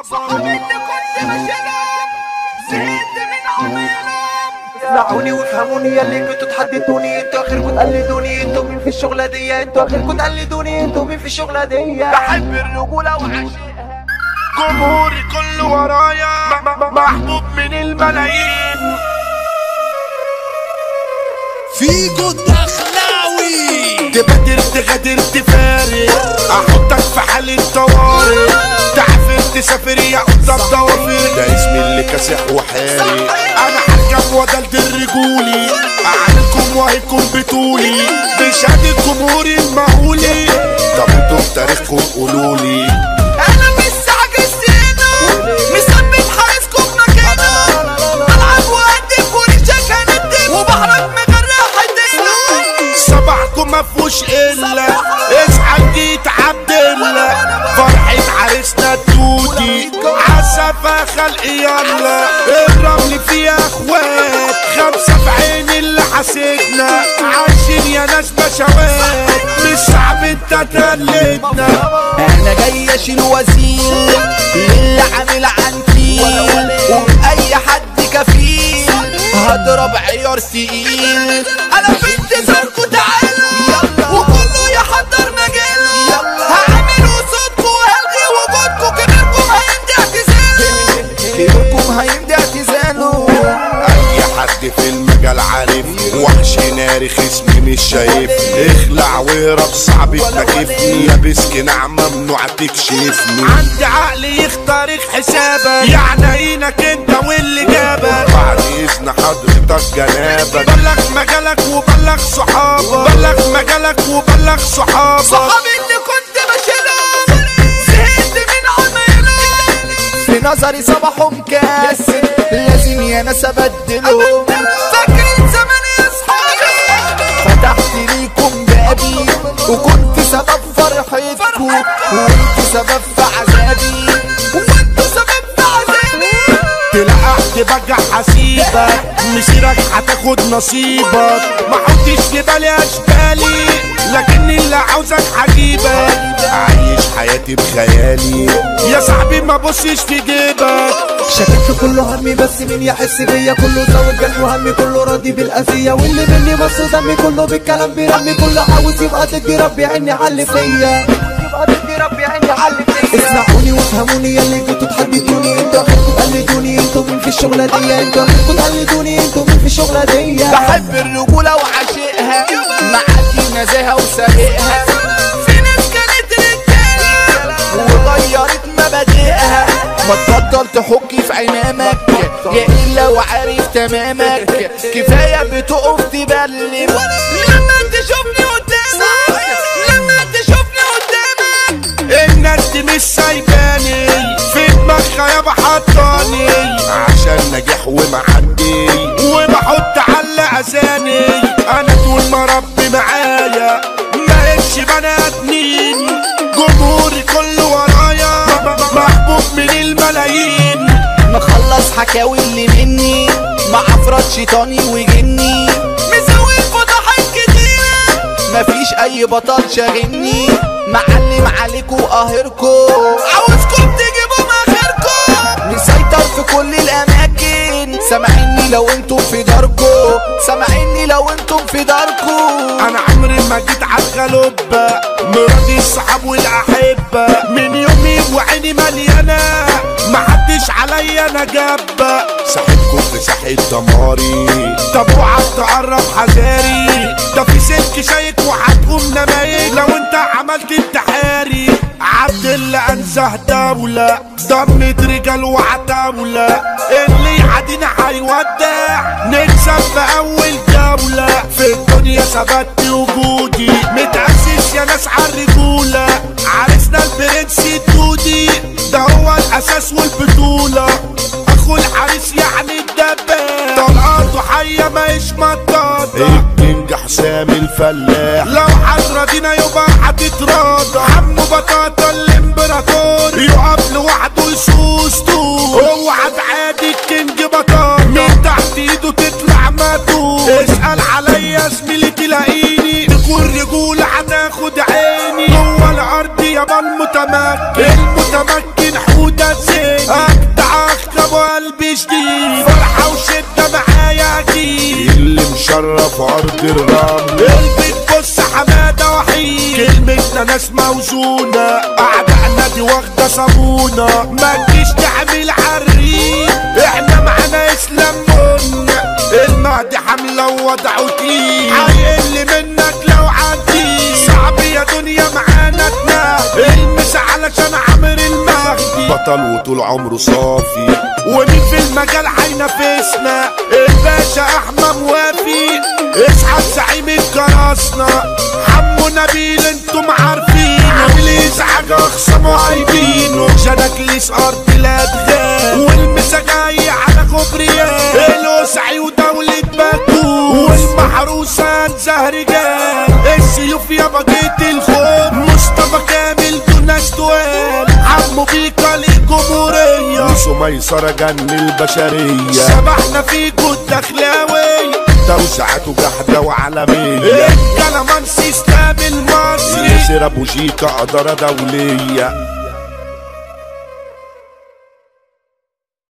صاحبي اللي كنت بشيلهم زهقت من عمالهم اسمعوني وافهموني يلي كنتوا تحددوني انتوا اخركم تقلدوني انتوا مين في الشغلة دي انتوا اخركم تقلدوني انتوا مين في الشغلة دي بحب الرجولة وعشقها جمهوري كله ورايا م- م- محبوب من الملايين فيجو الدخلاوي تبادر تغادر تفارق احطك في حالة طوارئ تعافر تسافر يا قطة ضوافر ده اسمي اللي كاسح وحارق انا هركب ودلد الرجولي اعلنكم وهيكون بطولي بشهادة جمهوري المهولي طب انتوا بتاريخكم قولولي انا مستعجز هنا مثبت حارسكم مكانه العب وادب وريشك هندب وبحرك مغرق حدنا صباحكم ما فيهوش الا اصحى جيت عبد الله فرحة عريسنا التوتي عسفة خلق يلا الرمل فيها اخوات خمسة في عين اللي حسدنا عايشين يا ناس بشوات مش صعب انت تقلدنا انا جاي اشيل وزير للي عامل عنتيل وبأي حد كفيل هضرب عيار تقيل انا بنت زركو تعالى وكله يحضر مجال هعمل صوتكو وهلغي وجودكو كبيركم هيمضي اعتزال كبيركم هيمضي اعتزاله اي حد في المجال عارفني وحش ناري خصمي مش شايف اخلع واهرب صعب تكيفني لابس قناع ممنوع تكشفني عندي عقل يخترق حسابك يعني عينك انت واللي جابك بعد اذن حضرتك جنابك بلغ مجالك وبلغ صحابك بلغ مجالك وبلغ صحابك صحابي اللي كنت بشيلهم زهقت من عمالهم في نظري صباحهم كاسر لازم يا ناس ابدلهم فاكرين زمان يا اصحابي فتحت ليكم بابي وكنت سبب فرحتكم وانتوا سبب في عذابي وانتوا سبب في عذابي تلقحت بقى حسيبك مسيرك هتاخد نصيبك ما حطيش في بالي اشبالي لكني اللي عاوزك هجيبك عايش حياتي بخيالي يا صاحبي ما بصش في جيبك شككت كله همي بس مين يحس بيا كله زود جرح وهمي كله راضي بالأذية واللي مني بص دمي كله بالكلام بيرمي كله عاوز يبقى ضدي ربي عيني علي فيا يبقى ضدي ربي عيني علي فيا اسمعوني وافهموني يلي كنتوا تحددوني انتوا اخركم تقلدوني انتوا مين في الشغلة دي انتوا اخركم تقلدوني انتوا مين في الشغلة دي بحب الرجولة وعاشقها معدي نزاهة وسابقها في ناس كانت رجالة وغيرت مبادئها ما تبطل تحكي في عمامك يا إلا وعارف تمامك كفاية بتقف تبلم لما تشوفني قدامك لما تشوفني قدامك الناس دي مش سايباني في دماغها يابا حطاني عشان نجاح ومعدي وبحط على اذاني انا طول ما ربي معايا مالكش بني ادمين جمهوري كله ورايا محبوب من الملايين مخلص حكاوي اللي مني مع افراد شيطاني وجني مزود فضحات كتير مفيش اي بطل شاغلني معلم عليكوا قاهركوا عاوزكم تجيبوا ماخركم نسيطر في كل الاماكن سامعيني لو انتم في داركوا سامعيني لو انتم في داركوا انا عمري ما جيت عالغلوبة مراتي الصحاب والاحبة من يومي وعيني مليانة محدش عليا انا جابة صاحبكم في ساحة دماري طب اوعى تقرب حذاري ده في سلك شايك وهتقوم نمايك لو انت عملت انتحاري عبد الله انزه دولة ضمت رجال وعتاولة اللي يعادينا هيودع نكسب في اول جولة في الدنيا ثبت وجودي متأسس يا ناس عالرجولة عرسنا البرنس الدودي ده هو الاساس والبطولة اخو الحارس يعني الدبابة طلقاته حية ماهيش مطاطة الكينج حسام الفلاح لو حضرتنا يبقى هتتراضى عمو بطاطا الامبراطور يقف لوحده يسوس طول اوعى تعادي الكينج بطاطا من تحت ايده تطلع ماتور اسأل عليا زميلي تلاقيني تكون رجولة هتاخد عيني جوه الارض يابا المتمكن المتمكن حودة زين في ارض الرمل البيت بص حماده وحيد كلمتنا ناس موزونه اعدائنا دي واخده صابونه ما تجيش تعمل عريق احنا معانا اسلام منا المهدي حمله ووضعه تقيل هيقل منك لو عديت صعب يا دنيا معانا تنهي المس علشان عامر المهدي بطل وطول عمره صافي ومين في المجال هينافسنا الباشا احمد موافي اصحى زعيم الكراسنا حمو نبيل انتم عارفين عامل ازعاج اخصم وعايبينه شنكليس ارض الادغال والمسا جاي على كوبريات الوسعي ودولة باكو والمحروسة زهر جال السيوف يا بقية الخوف مصطفى كامل دون اشتوال عمو بيكا للجمهورية نصه ميسرة جن البشرية شبحنا فيكو الدخلاوي توسعته جحدة وعالمية الكلمان سيستم المصري ياسر ابو شيكا قدرة دولية